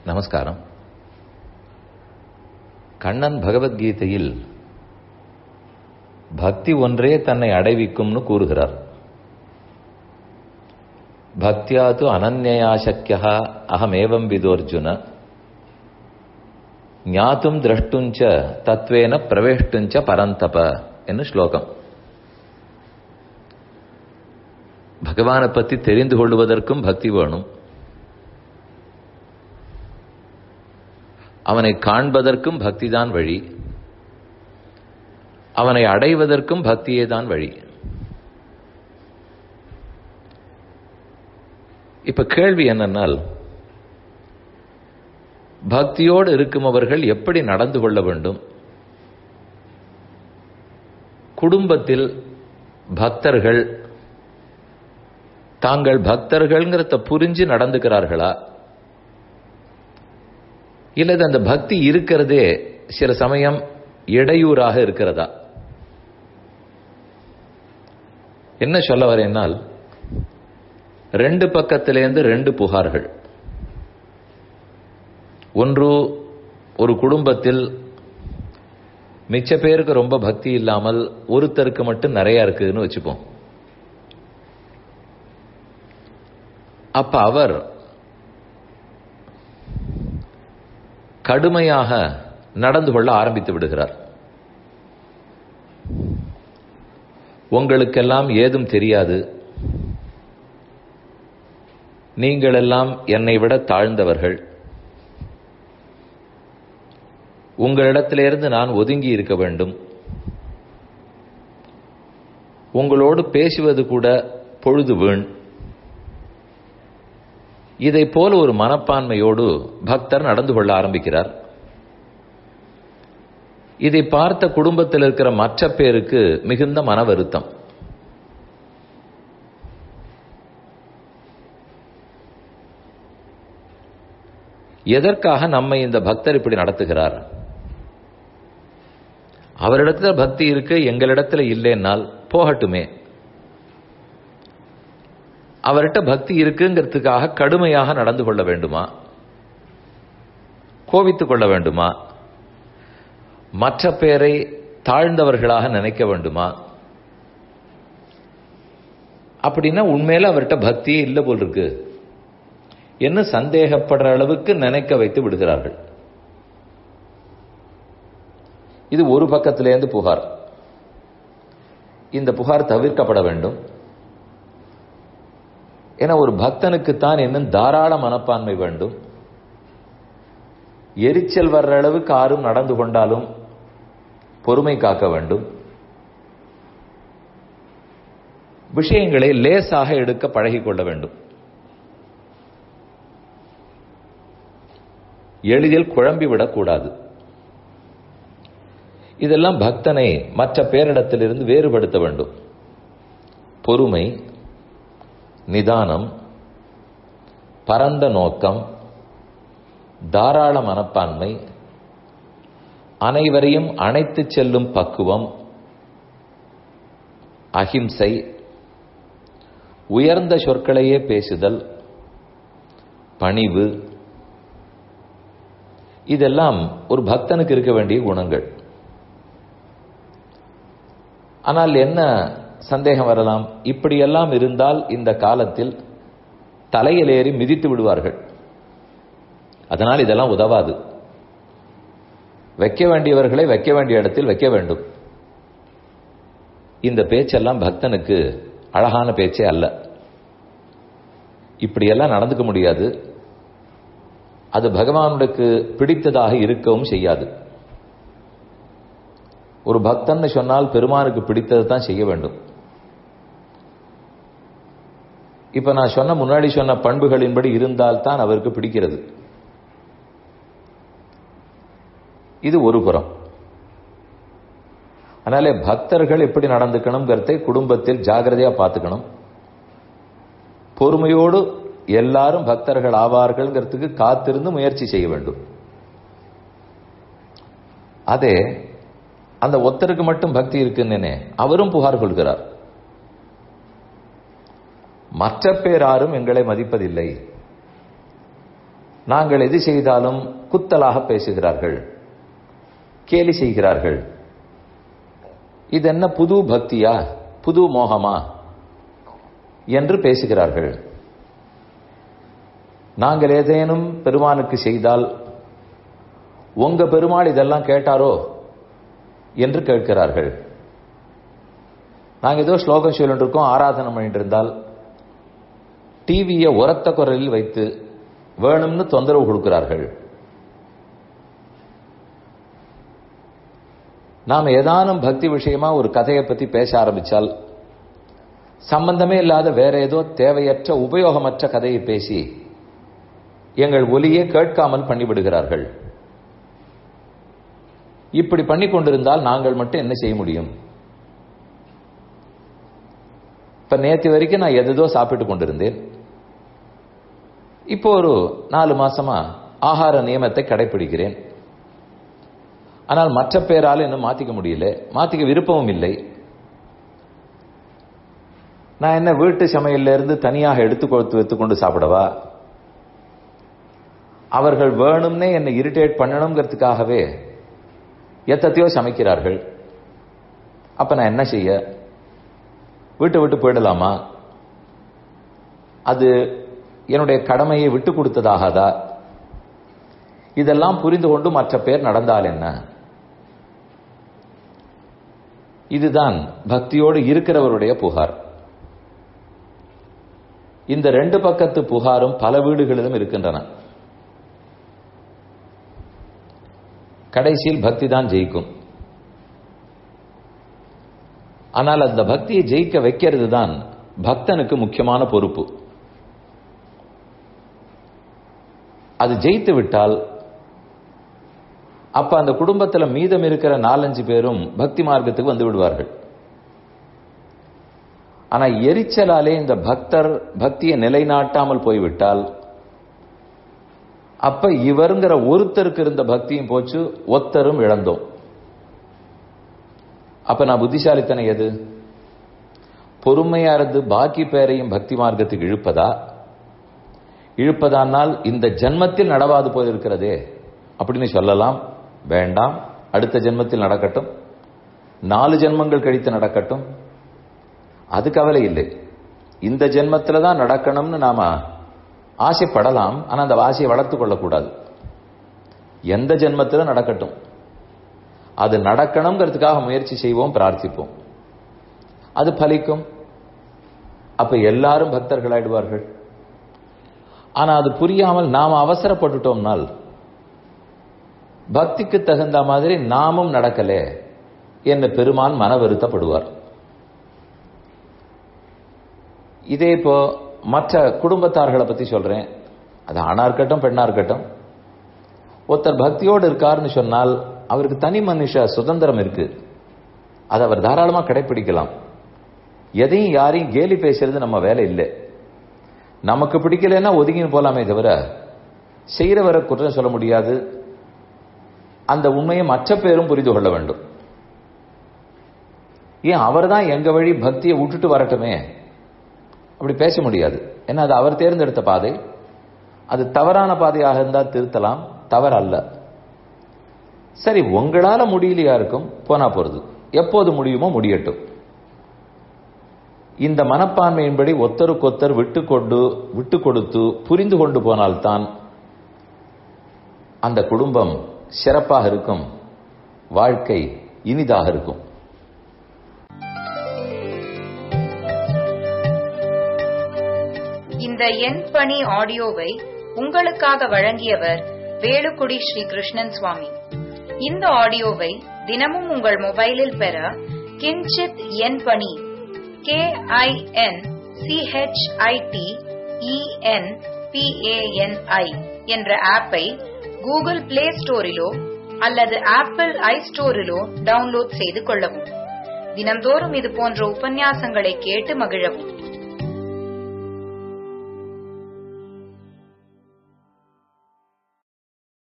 நமஸ்காரம் கண்ணன் பகவத்கீதையில் பக்தி ஒன்றே தன்னை அடைவிக்கும்னு கூறுகிறார் பக்தியாது அனன்யா சக்கியா அகமேவம் விதோர்ஜுன ஞாத்தும் திரஷ்டுஞ்ச தத்வேன பிரவேஷ்டுஞ்ச பரந்தப என்று ஸ்லோகம் பகவானை பற்றி தெரிந்து கொள்வதற்கும் பக்தி வேணும் அவனை காண்பதற்கும் பக்திதான் வழி அவனை அடைவதற்கும் பக்தியே தான் வழி இப்ப கேள்வி என்னன்னால் பக்தியோடு இருக்கும் அவர்கள் எப்படி நடந்து கொள்ள வேண்டும் குடும்பத்தில் பக்தர்கள் தாங்கள் பக்தர்கள்ங்கிறத புரிஞ்சு நடந்துக்கிறார்களா இல்லது அந்த பக்தி இருக்கிறதே சில சமயம் இடையூறாக இருக்கிறதா என்ன சொல்ல வரேன்னால் ரெண்டு பக்கத்திலேருந்து ரெண்டு புகார்கள் ஒன்று ஒரு குடும்பத்தில் மிச்ச பேருக்கு ரொம்ப பக்தி இல்லாமல் ஒருத்தருக்கு மட்டும் நிறைய இருக்குதுன்னு வச்சுப்போம் அப்ப அவர் கடுமையாக நடந்து கொள்ள ஆரம்பித்து விடுகிறார் உங்களுக்கெல்லாம் ஏதும் தெரியாது நீங்கள் எல்லாம் என்னை விட தாழ்ந்தவர்கள் உங்களிடத்திலிருந்து நான் ஒதுங்கி இருக்க வேண்டும் உங்களோடு பேசுவது கூட பொழுது வீண் இதை போல ஒரு மனப்பான்மையோடு பக்தர் நடந்து கொள்ள ஆரம்பிக்கிறார் இதை பார்த்த குடும்பத்தில் இருக்கிற மற்ற பேருக்கு மிகுந்த மன வருத்தம் எதற்காக நம்மை இந்த பக்தர் இப்படி நடத்துகிறார் அவரிடத்துல பக்தி இருக்கு எங்களிடத்துல இல்லைன்னால் போகட்டுமே அவர்கிட்ட பக்தி இருக்குங்கிறதுக்காக கடுமையாக நடந்து கொள்ள வேண்டுமா கோபித்துக் கொள்ள வேண்டுமா மற்ற பேரை தாழ்ந்தவர்களாக நினைக்க வேண்டுமா அப்படின்னா உண்மையில அவர்கிட்ட பக்தியே இல்லை போல் இருக்கு என்ன சந்தேகப்படுற அளவுக்கு நினைக்க வைத்து விடுகிறார்கள் இது ஒரு பக்கத்திலேருந்து புகார் இந்த புகார் தவிர்க்கப்பட வேண்டும் ஏன்னா ஒரு பக்தனுக்குத்தான் இன்னும் தாராள மனப்பான்மை வேண்டும் எரிச்சல் வர்ற அளவுக்கு ஆறும் நடந்து கொண்டாலும் பொறுமை காக்க வேண்டும் விஷயங்களை லேசாக எடுக்க பழகிக்கொள்ள வேண்டும் எளிதில் குழம்பிவிடக் கூடாது இதெல்லாம் பக்தனை மற்ற பேரிடத்திலிருந்து வேறுபடுத்த வேண்டும் பொறுமை நிதானம் பரந்த நோக்கம் தாராள மனப்பான்மை அனைவரையும் அணைத்து செல்லும் பக்குவம் அகிம்சை உயர்ந்த சொற்களையே பேசுதல் பணிவு இதெல்லாம் ஒரு பக்தனுக்கு இருக்க வேண்டிய குணங்கள் ஆனால் என்ன சந்தேகம் வரலாம் இப்படியெல்லாம் இருந்தால் இந்த காலத்தில் தலையில் ஏறி மிதித்து விடுவார்கள் அதனால் இதெல்லாம் உதவாது வைக்க வேண்டியவர்களை வைக்க வேண்டிய இடத்தில் வைக்க வேண்டும் இந்த பேச்செல்லாம் பக்தனுக்கு அழகான பேச்சே அல்ல இப்படியெல்லாம் நடந்துக்க முடியாது அது பகவானுக்கு பிடித்ததாக இருக்கவும் செய்யாது ஒரு பக்தன் சொன்னால் பெருமானுக்கு பிடித்ததை தான் செய்ய வேண்டும் இப்ப நான் சொன்ன முன்னாடி சொன்ன பண்புகளின்படி இருந்தால் தான் அவருக்கு பிடிக்கிறது இது ஒரு புறம் அதனால பக்தர்கள் எப்படி நடந்துக்கணுங்கிறதை குடும்பத்தில் ஜாகிரதையா பார்த்துக்கணும் பொறுமையோடு எல்லாரும் பக்தர்கள் ஆவார்கள்ங்கிறதுக்கு காத்திருந்து முயற்சி செய்ய வேண்டும் அதே அந்த ஒத்தருக்கு மட்டும் பக்தி இருக்குன்னு அவரும் புகார் கொள்கிறார் மற்ற பேராரும் எங்களை மதிப்பதில்லை நாங்கள் எது செய்தாலும் குத்தலாக பேசுகிறார்கள் கேலி செய்கிறார்கள் இது என்ன புது பக்தியா புது மோகமா என்று பேசுகிறார்கள் நாங்கள் ஏதேனும் பெருமானுக்கு செய்தால் உங்க பெருமாள் இதெல்லாம் கேட்டாரோ என்று கேட்கிறார்கள் நாங்க ஏதோ ஸ்லோகம் சொல்லிட்டு இருக்கோம் ஆராதனை பண்ணிட்டு இருந்தால் டிவியை உரத்த குரலில் வைத்து வேணும்னு தொந்தரவு கொடுக்கிறார்கள் நாம் ஏதானும் பக்தி விஷயமா ஒரு கதையை பத்தி பேச ஆரம்பிச்சால் சம்பந்தமே இல்லாத வேற ஏதோ தேவையற்ற உபயோகமற்ற கதையை பேசி எங்கள் ஒலியே கேட்காமல் பண்ணிவிடுகிறார்கள் இப்படி பண்ணி கொண்டிருந்தால் நாங்கள் மட்டும் என்ன செய்ய முடியும் இப்ப நேற்று வரைக்கும் நான் எதோ சாப்பிட்டு கொண்டிருந்தேன் இப்போ ஒரு நாலு மாசமா ஆகார நியமத்தை கடைபிடிக்கிறேன் ஆனால் மற்ற பேரால் இன்னும் மாத்திக்க முடியல மாத்திக்க விருப்பமும் இல்லை நான் என்ன வீட்டு சமையல்ல இருந்து தனியாக எடுத்து கொடுத்து வைத்துக்கொண்டு சாப்பிடவா அவர்கள் வேணும்னே என்னை இரிட்டேட் பண்ணணுங்கிறதுக்காகவே எத்தத்தையோ சமைக்கிறார்கள் அப்ப நான் என்ன செய்ய வீட்டை விட்டு போயிடலாமா அது என்னுடைய கடமையை விட்டு கொடுத்ததாகாதா இதெல்லாம் புரிந்து கொண்டு மற்ற பேர் நடந்தால் என்ன இதுதான் பக்தியோடு இருக்கிறவருடைய புகார் இந்த ரெண்டு பக்கத்து புகாரும் பல வீடுகளிலும் இருக்கின்றன கடைசியில் பக்தி தான் ஜெயிக்கும் ஆனால் அந்த பக்தியை ஜெயிக்க வைக்கிறது தான் பக்தனுக்கு முக்கியமான பொறுப்பு அது ஜெயித்து விட்டால் அப்ப அந்த குடும்பத்துல மீதம் இருக்கிற நாலஞ்சு பேரும் பக்தி மார்க்கத்துக்கு வந்து விடுவார்கள் ஆனா எரிச்சலாலே இந்த பக்தர் பக்தியை நிலைநாட்டாமல் போய்விட்டால் அப்ப இவருங்கிற ஒருத்தருக்கு இருந்த பக்தியும் போச்சு ஒத்தரும் இழந்தோம் அப்ப நான் புத்திசாலித்தனை எது பொறுமையா இருந்து பாக்கி பேரையும் பக்தி மார்க்கத்துக்கு இழுப்பதா இழுப்பதானால் இந்த ஜென்மத்தில் நடவாது போயிருக்கிறதே அப்படின்னு சொல்லலாம் வேண்டாம் அடுத்த ஜென்மத்தில் நடக்கட்டும் நாலு ஜென்மங்கள் கழித்து நடக்கட்டும் அது கவலை இல்லை இந்த ஜென்மத்துல தான் நடக்கணும்னு நாம ஆசைப்படலாம் ஆனா அந்த ஆசையை வளர்த்து கொள்ளக்கூடாது எந்த ஜென்மத்திலும் நடக்கட்டும் அது நடக்கணுங்கிறதுக்காக முயற்சி செய்வோம் பிரார்த்திப்போம் அது பலிக்கும் அப்ப எல்லாரும் பக்தர்களாயிடுவார்கள் ஆனா அது புரியாமல் நாம் அவசரப்பட்டுட்டோம்னால் பக்திக்கு தகுந்த மாதிரி நாமும் நடக்கலே என்ன பெருமான் மன வருத்தப்படுவார் இதே இப்போ மற்ற குடும்பத்தார்களை பத்தி சொல்றேன் அது ஆணா இருக்கட்டும் பெண்ணா இருக்கட்டும் ஒருத்தர் பக்தியோடு இருக்காருன்னு சொன்னால் அவருக்கு தனி மனுஷ சுதந்திரம் இருக்கு அதை அவர் தாராளமா கடைபிடிக்கலாம் எதையும் யாரையும் கேலி பேசுறது நம்ம வேலை இல்லை நமக்கு பிடிக்கலன்னா ஒதுங்கின்னு போலாமே தவிர செய்யறவரை குற்றம் சொல்ல முடியாது அந்த உண்மையை மற்ற பேரும் புரிந்து கொள்ள வேண்டும் ஏன் அவர் தான் எங்க வழி பக்தியை விட்டுட்டு வரட்டுமே அப்படி பேச முடியாது ஏன்னா அது அவர் தேர்ந்தெடுத்த பாதை அது தவறான பாதையாக இருந்தால் திருத்தலாம் தவறு அல்ல சரி உங்களால முடியலையா இருக்கும் போனா போறது எப்போது முடியுமோ முடியட்டும் இந்த மனப்பான்மையின்படி ஒத்தருக்கொத்தர் விட்டு கொண்டு விட்டு கொடுத்து புரிந்து கொண்டு போனால்தான் அந்த குடும்பம் சிறப்பாக இருக்கும் வாழ்க்கை இனிதாக இருக்கும் இந்த எண் பணி ஆடியோவை உங்களுக்காக வழங்கியவர் வேலுக்குடி ஸ்ரீ கிருஷ்ணன் சுவாமி இந்த ஆடியோவை தினமும் உங்கள் மொபைலில் பெற கிஞ்சித் எண் பணி கே ஐ என் சிஹெச்ஐடி இஎன் பிஏஎன்ஐ என்ற ஆப்பை கூகுள் பிளே ஸ்டோரிலோ அல்லது ஆப்பிள் ஐ ஸ்டோரிலோ டவுன்லோட் செய்து கொள்ளவும் தினம்தோறும் இது போன்ற உபன்யாசங்களை கேட்டு மகிழவும்